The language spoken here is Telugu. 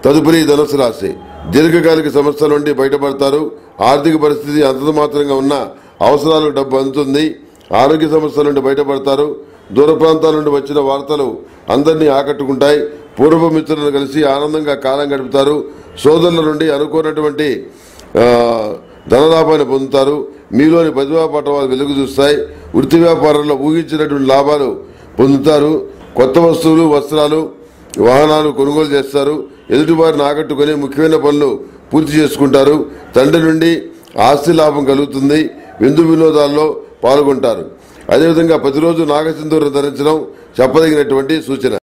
తదుపరి ధనుసు రాశి దీర్ఘకాలిక సమస్యల నుండి బయటపడతారు ఆర్థిక పరిస్థితి అంతంత మాత్రంగా ఉన్న అవసరాలకు డబ్బు అందుతుంది ఆరోగ్య సమస్యల నుండి బయటపడతారు దూర ప్రాంతాల నుండి వచ్చిన వార్తలు అందరినీ ఆకట్టుకుంటాయి పూర్వ మిత్రులను కలిసి ఆనందంగా కాలం గడుపుతారు సోదరుల నుండి అనుకోనటువంటి ఆ, ధనలాభాన్ని పొందుతారు మీలోని ప్రతిభా పటవాలు వెలుగు చూస్తాయి వృత్తి వ్యాపారంలో ఊహించినటువంటి లాభాలు పొందుతారు కొత్త వస్తువులు వస్త్రాలు వాహనాలు కొనుగోలు చేస్తారు ఎదుటివారిని ఆకట్టుకుని ముఖ్యమైన పనులు పూర్తి చేసుకుంటారు తండ్రి నుండి ఆస్తి లాభం కలుగుతుంది విందు వినోదాల్లో పాల్గొంటారు అదేవిధంగా ప్రతిరోజు నాగసింధూరం ధరించడం చెప్పదగినటువంటి సూచన